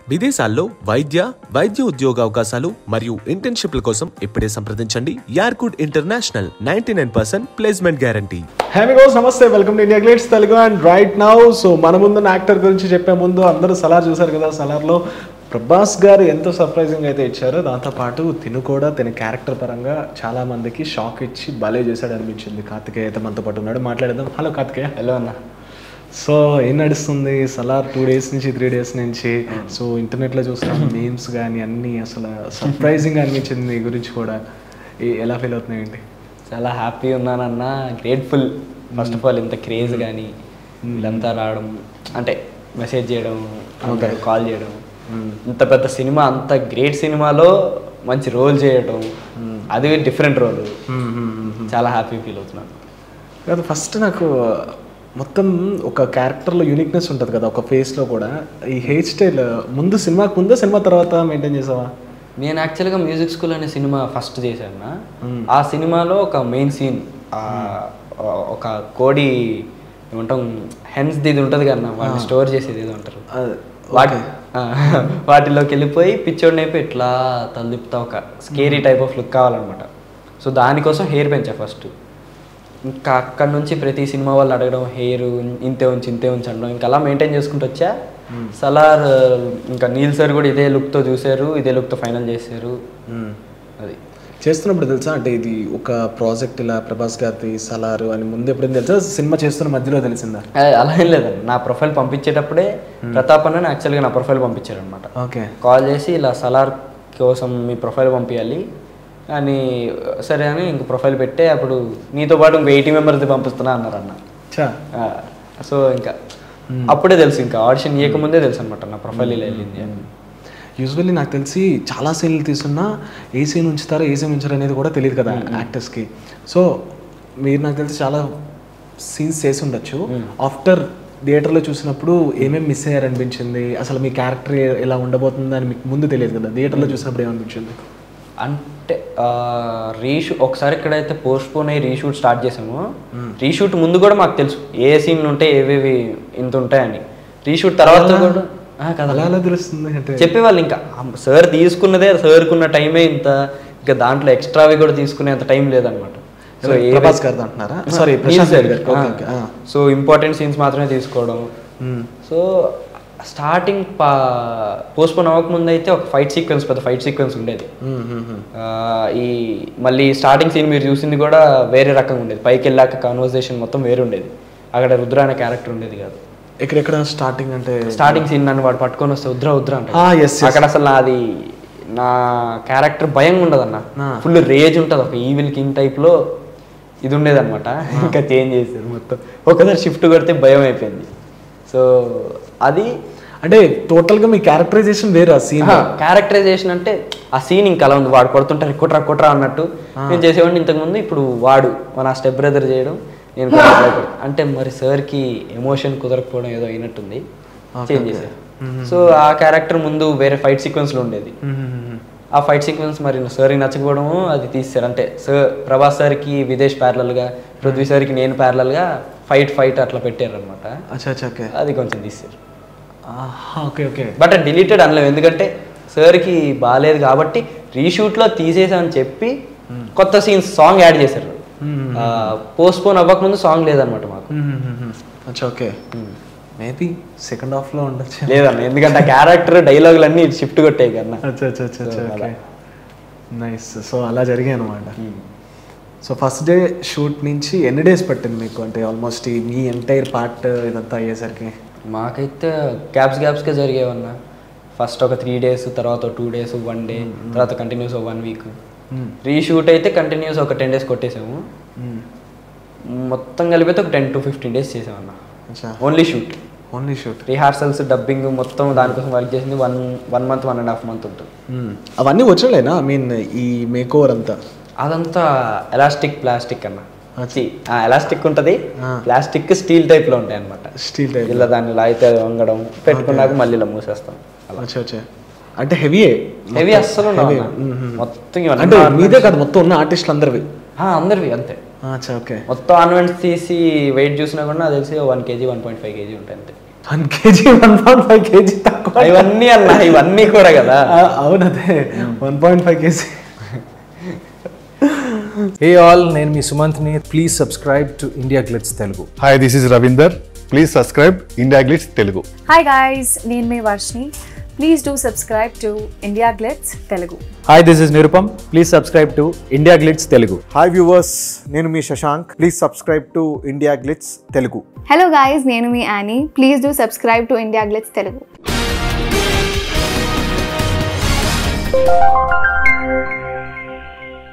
విదేశాల్లో వైద్య వైద్య ఉద్యోగ అవకాశాలు మరియు ఇంటర్న్షిప్ల కోసం ఇప్పుడే సంప్రదించండి యార్కుడ్ international ninety nine percent placement guarantee హ్యామీ గోస్ నమస్తే welcome to India Glitz Telugu and right now so మన ముందున్న యాక్టర్ గురించి చెప్పే ముందు అందరూ సలార్ చూసారు కదా సలార్లో ప్రభాస్ గారు ఎంతో సర్ప్రైజింగ్ అయితే ఇచ్చారో దాంతోపాటు తిను కూడా తన క్యారెక్టర్ పరంగా చాలా మందికి షాక్ ఇచ్చి భలే చేశాడు అనిపించింది కార్తికేయ అయితే మనతో పాటు ఉన్నాడు మాట్లాడదాం హలో కార్తికేయ హలో అన్న సో ఏం నడుస్తుంది సలార్ టూ డేస్ నుంచి త్రీ డేస్ నుంచి సో ఇంటర్నెట్లో చూస్తాం మీమ్స్ కానీ అన్నీ అసలు సర్ప్రైజింగ్ అనిపించింది నీ గురించి కూడా ఏ- ఎలా ఫీల్ అవుతున్నాయి ఏంటి చాలా హ్యాపీ ఉన్నానన్న గ్రేట్ఫుల్ ఫస్ట్ ఆఫ్ ఆల్ ఇంత క్రేజ్ కానీ వీళ్ళంతా రావడం అంటే మెసేజ్ చేయడం అందరూ కాల్ చేయడం ఇంత పెద్ద సినిమా అంత గ్రేట్ సినిమాలో మంచి రోల్ చేయడం అది డిఫరెంట్ రోల్ చాలా హ్యాపీ ఫీల్ అవుతున్నాను కాదు ఫస్ట్ నాకు మొత్తం ఒక క్యారెక్టర్లో యూనిక్నెస్ ఉంటుంది కదా ఒక ఫేస్లో కూడా ఈ హెయిర్ స్టైల్ ముందు సినిమాకి ముందు సినిమా తర్వాత మెయింటైన్ చేసావా నేను యాక్చువల్గా మ్యూజిక్ స్కూల్ అనే సినిమా ఫస్ట్ చేశాను ఆ సినిమాలో ఒక మెయిన్ సీన్ ఒక కోడి ఏమంటాం హెన్స్ ఇది ఉంటుంది కదా వాటిని స్టోర్ చేసేది ఏదో అంటారు వాటి ఆ, వాటిలోకి వెళ్ళిపోయి పిచ్చోడిని అయిపోయి ఇట్లా తలదిప్పుతా ఒక స్కేరీ టైప్ ఆఫ్ లుక్ కావాలన్నమాట సో దానికోసం హెయిర్ పెంచా ఫస్ట్ ఇంకా అక్కడ నుంచి ప్రతి సినిమా వాళ్ళు అడగడం హెయిర్ ఇంతే ఉంచి ఇంతే ఉంచి అనడం ఇంకా అలా మెయింటైన్ చేసుకుంటూ వచ్చా సలార్ ఇంకా నీల్ సార్ కూడా ఇదే లుక్తో చూశారు ఇదే లుక్తో ఫైనల్ చేశారు అది చేస్తున్నప్పుడు తెలుసా అంటే ఇది ఒక ప్రాజెక్ట్ ఇలా ప్రభాస్ గారిది సలారు అని ముందు ఎప్పుడైనా తెలుసా సినిమా చేస్తున్న మధ్యలో తెలిసిందా అ- అలా ఏం లేదండి నా ప్రొఫైల్ పంపించేటప్పుడే ప్రతాప్ అన్న యాక్చువల్గా నా ప్రొఫైల్ పంపించారు అనమాట ఓకే కాల్ చేసి ఇలా సలార్ కోసం మీ ప్రొఫైల్ పంపించాలి అని సరే అని ఇంక ప్రొఫైల్ పెట్టే అప్పుడు నీతో పాటు ఇంకో ఎయిటీ మెంబర్స్ది పంపిస్తున్నా అన్నారు అన్న చా ఆ, సో ఇంకా అప్పుడే తెలుసు ఇంకా ఆడిషన్ ఇవ్వకముందే తెలుసు అనమాట నా ప్రొఫైల్ ఇలా వెళ్ళింది అని యూజువల్లీ నాకు తెలిసి చాలా సీన్లు తీసున్నా ఏ సీన్ ఉంచుతారో ఏ సీన్ ఉంచారు అనేది కూడా తెలియదు కదా యాక్టర్స్కి సో మీరు నాకు తెలిసి చాలా సీన్స్ చేసి ఉండొచ్చు ఆఫ్టర్ థియేటర్లో చూసినప్పుడు ఏమేమి మిస్ అయ్యారు అనిపించింది అసలు మీ క్యారెక్టర్ ఎలా ఉండబోతుంది అని మీకు ముందు తెలియదు కదా థియేటర్లో చూసినప్పుడు ఏమనిపించింది అంటే రీషూ ఒకసారి ఎక్కడైతే పోస్ట్ పోన్ అయ్యి రీషూట్ స్టార్ట్ చేసామో రీషూట్ ముందు కూడా మాకు తెలుసు ఏ సీన్లు ఉంటాయి ఏవేవి ఇంత ఉంటాయని రీషూట్ తర్వాత కూడా ఆ, కదా అలా ఎలా తెలుస్తుంది అంటే చెప్పేవాళ్ళు ఇంకా సార్ తీసుకున్నదే సార్కున్న టైమే ఇంత ఇంకా దాంట్లో ఎక్స్ట్రావి కూడా తీసుకునేంత టైం లేదనమాట సో ఏ ప్రభాస్ గారిది అంటున్నారా సారీ ప్రశాంత్ గారి గారికి okay okay so important scenes మాత్రమే తీసుకోవడం సో స్టార్టింగ్ పా పోస్ట్పోన్ అవ్వకముందు అయితే ఒక ఫైట్ సీక్వెన్స్ పెద్ద ఫైట్ సీక్వెన్స్ ఉండేది ఆ, ఈ మళ్ళీ స్టార్టింగ్ సీన్ మీరు చూసింది కూడా వేరే రకంగా ఉండేది పైకి వెళ్ళాక కాన్వర్సేషన్ మొత్తం వేరే ఉండేది అక్కడ రుద్ర అనే క్యారెక్టర్ ఉండేది కాదు ఎక్కడెక్కడ స్టార్టింగ్ అంటే స్టార్టింగ్ సీన్ నన్ను వాడు పట్టుకొని వస్తే ఉద్ర ఉద్ర అంటే Ah, yes, yes. అక్కడ అసలు నాది నా క్యారెక్టర్ భయం ఉండదు అన్న Ah. ఫుల్ రేజ్ ఉంటుంది ఒక ఈవిల్ కింగ్ టైప్ లో ఇది ఉండేది అనమాట ఇంకా చేంజ్ చేశారు మొత్తం ఒకసారి షిఫ్ట్ కొడితే భయం అయిపోయింది సో అది అంటే టోటల్గా మీ క్యారెక్టరైజేషన్ వేరు ఆ సీన్ క్యారెక్టరైజేషన్ అంటే ఆ సీన్ ఇంకా అలా ఉంది వాడు కొడుతుంటారు కొట్రా కొట్రా అన్నట్టు నేను చేసేవాడిని ఇంతకుముందు ఇప్పుడు వాడు మన స్టెప్ బ్రదర్ చేయడం నేను కూడా try కొడతా. అంటే మరి సార్కి ఎమోషన్ కుదరకపోవడం ఏదో అయినట్టుంది చేంజ్ చేశారు సో ఆ క్యారెక్టర్ ముందు వేరే ఫైట్ సీక్వెన్స్లో ఉండేది ఆ ఫైట్ సీక్వెన్స్ మరి సార్కి నచ్చకపోవడము అది తీసారు అంటే సార్ ప్రభాస్ సార్కి విదేశ్ ప్యారలల్గా పృథ్వీ సార్కి నేను ప్యారలల్గా ఫైట్ ఫైట్ అట్లా పెట్టారు అనమాట అచ్చా అచ్చా ఓకే అది కొంచెం తీసారు ఓకే ఓకే బట్ డిలీటెడ్ అనలేము ఎందుకంటే సార్కి బాగాలేదు కాబట్టి రీషూట్లో తీసేసామని చెప్పి కొత్త సీన్స్ సాంగ్ యాడ్ చేశారు పోస్ట్పోన్ అవ్వకముందు సాంగ్ లేదనమాట మాకు అచ్చా ఓకే మేబీ సెకండ్ హాఫ్ లో ఉండొచ్చు లేదన్న ఎందుకంటే ఆ క్యారెక్టర్ డైలాగులు అన్ని షిఫ్ట్ కొట్టాయి కన్నా అచ్చా అచ్చా అచ్చా అచ్చా So, ఓకే అలా. నైస్ సో అలా జరిగాయి అనమాట సో ఫస్ట్ డే షూట్ నుంచి ఎన్ని డేస్ పట్టింది మీకు అంటే ఆల్మోస్ట్ ఈ మీ ఎంటైర్ పార్ట్ ఇదంతా అయ్యేసరికి మాకైతే గ్యాప్స్ గ్యాప్స్గా జరిగేవన్న ఫస్ట్ ఒక త్రీ డేస్ తర్వాత టూ డేస్ వన్ డే తర్వాత కంటిన్యూస్ వన్ వీక్ రీషూట్ అయితే కంటిన్యూస్ ఒక టెన్ డేస్ కొట్టేసాము మొత్తం కలిపితే ఒక టెన్ టు ఫిఫ్టీన్ డేస్ చేసామన్న అచ్చా only shoot only shoot rehearsals dubbing మొత్తం దానికోసం వర్క్ చేసింది one one month one and half month ఉంటుంది అవన్నీ వచ్చలేనా ఐ మీన్ ఈ మేక్ ఓవర్ అంతా అదంతా ఎలాస్టిక్ ప్లాస్టిక్ అన్న అచ్చి. ఆ ఎలాస్టిక్ ఉంటుంది ఆ. ప్లాస్టిక్ స్టీల్ టైప్ లో ఉంటాయి అనమాట స్టీల్ టైప్ ఇలా దాన్ని లాగితే అది వంగడం పెట్టుకున్నాక మళ్ళీ ఇలా మూసేస్తాం అచ్చా అచ్చా అంటే హెవీయే హెవీ అస్సలు ఉండవు Heavy. అన్న. మ్మ్. మొత్తం ఇవన్నీ అంటే ornaments. మీదే కాదు మొత్తం ఉన్న ఆర్టిస్టులు అందరివి ఆ, అందరివి అంతే అచ్చా ఓకే మొత్తం ఆర్నమెంట్స్ తీసి వెయిట్ చూసినా కూడా నాకు తెలిసి one KG one point five KG ఉంటాయి అంతే one KG one point five KG తక్కువ ఇవన్నీ అన్న ఇవన్నీ కూడా కదా ఆ, అవును అదే one point five KG hey all నేను మీ సుమంత్ని please subscribe to India Glitz Telugu hi this is Ravinder please subscribe India Glitz Telugu hi guys నేను మీ Varshini please do subscribe to India Glitz Telugu hi this is Nirupam please subscribe to India Glitz Telugu hi viewers నేను మీ Shashank please subscribe to India Glitz Telugu hello guys నేను మీ Annie please do subscribe to India Glitz Telugu